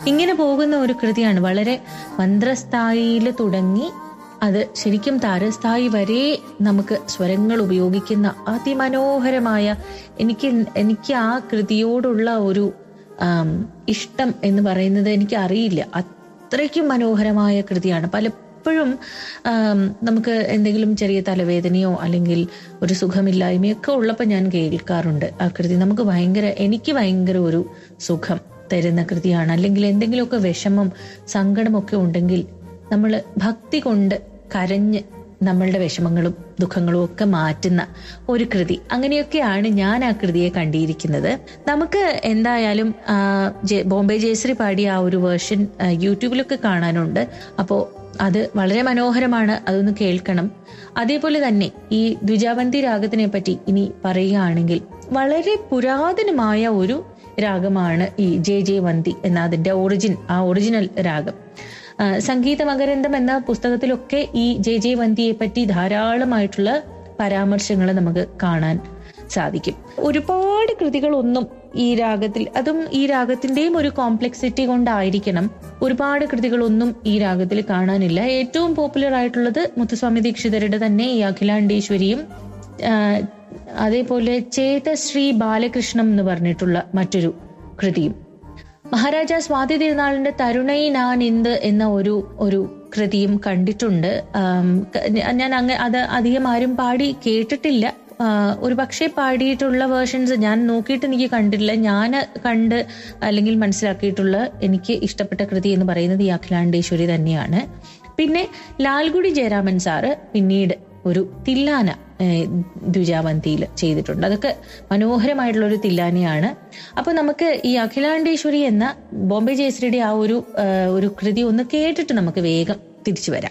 ഇങ്ങനെ പോകുന്ന ഒരു കൃതിയാണ് വളരെ മന്ത്രസ്ഥായിയിൽ തുടങ്ങി അത് ശരിക്കും താരസ്ഥായി വരെ നമുക്ക് സ്വരങ്ങൾ ഉപയോഗിക്കുന്ന അതിമനോഹരമായ എനിക്ക് എനിക്ക് ആ കൃതിയോടുള്ള ഒരു ആം, ഇഷ്ടം എന്ന് പറയുന്നത് എനിക്ക് അറിയില്ല അത്രയ്ക്കും മനോഹരമായ കൃതിയാണ് പലപ്പോഴും ആം, നമുക്ക് എന്തെങ്കിലും ചെറിയ തലവേദനയോ അല്ലെങ്കിൽ ഒരു സുഖമില്ലായ്മയോ ഒക്കെ ഉള്ളപ്പോൾ ഞാൻ കേൾക്കാറുണ്ട് ആ കൃതി നമുക്ക് ഭയങ്കര എനിക്ക് ഭയങ്കര ഒരു സുഖം തരുന്ന കൃതിയാണ് അല്ലെങ്കിൽ എന്തെങ്കിലുമൊക്കെ വിഷമം സങ്കടമൊക്കെ ഉണ്ടെങ്കിൽ നമ്മൾ ഭക്തി കൊണ്ട് കരഞ്ഞ് നമ്മളുടെ വിഷമങ്ങളും ദുഃഖങ്ങളും ഒക്കെ മാറ്റുന്ന ഒരു കൃതി അങ്ങനെയൊക്കെയാണ് ഞാൻ ആ കൃതിയെ കണ്ടിരിക്കുന്നത് നമുക്ക് എന്തായാലും ആ, ജെ- ബോംബെ ജയശ്രീ പാടിയ ആ ഒരു വേർഷൻ ആ, യൂട്യൂബിലൊക്കെ കാണാനുണ്ട് അപ്പോൾ അത് വളരെ മനോഹരമാണ് അതൊന്ന് കേൾക്കണം അതേപോലെ തന്നെ ഈ ദ്വിജാവന്തി രാഗത്തിനെ പറ്റി ഇനി പറയുകയാണെങ്കിൽ വളരെ പുരാതനമായ ഒരു രാഗമാണ് ഈ ജെ ജെ വന്തി എന്ന അതിന്റെ ഒറിജിൻ ആ ഒറിജിനൽ രാഗം ആ, സംഗീത മകരന്തം എന്ന പുസ്തകത്തിലൊക്കെ ഈ ജെ ജെ വന്തിയെ പറ്റി ധാരാളമായിട്ടുള്ള പരാമർശങ്ങൾ നമുക്ക് കാണാൻ സാധിക്കും ഒരുപാട് കൃതികളൊന്നും ഈ രാഗത്തിൽ അതും ഈ രാഗത്തിന്റെയും ഒരു കോംപ്ലക്സിറ്റി കൊണ്ടായിരിക്കണം ഒരുപാട് കൃതികളൊന്നും ഈ രാഗത്തിൽ കാണാനില്ല ഏറ്റവും പോപ്പുലർ ആയിട്ടുള്ളത് മുത്തുസ്വാമി ദീക്ഷിതരുടെ തന്നെ ഈ അഖിലാണ്ടേശ്വരിയും ആ, അതേപോലെ ചേതശ്രീ ബാലകൃഷ്ണം എന്ന് പറഞ്ഞിട്ടുള്ള മറ്റൊരു കൃതിയും മഹാരാജ സ്വാതി തിരുനാളിന്റെ തരുണൈ നാൻ ഇന്ത് എന്ന ഒരു ഒരു കൃതിയും കണ്ടിട്ടുണ്ട് ആം, ക- ഞാൻ അങ്ങ് അത് അധികം ആരും പാടി കേട്ടിട്ടില്ല ആ, ഒരു പക്ഷേ പാടിയിട്ടുള്ള വേർഷൻസ് ഞാൻ നോക്കിയിട്ട് എനിക്ക് കണ്ടിട്ടില്ല ഞാൻ കണ്ട് അല്ലെങ്കിൽ മനസ്സിലാക്കിയിട്ടുള്ള എനിക്ക് ഇഷ്ടപ്പെട്ട കൃതി എന്ന് പറയുന്നത് ഈ അഖിലാണ്ടേശ്വരി തന്നെയാണ് പിന്നെ ലാൽഗുഡി ജയരാമൻ സാറ് പിന്നീട് ഒരു തില്ലാന ഏഹ്, ദ്വിജാവന്തിയിൽ ചെയ്തിട്ടുണ്ട് അതൊക്കെ മനോഹരമായിട്ടുള്ള ഒരു തില്ലാനയാണ് അപ്പൊ നമുക്ക് ഈ അഖിലാണ്ടേശ്വരി എന്ന ബോംബെ ജയശ്രീയുടെ ആ ഒരു ഏഹ്, ഒരു കൃതി ഒന്ന് കേട്ടിട്ട് നമുക്ക് വേഗം തിരിച്ചു വരാം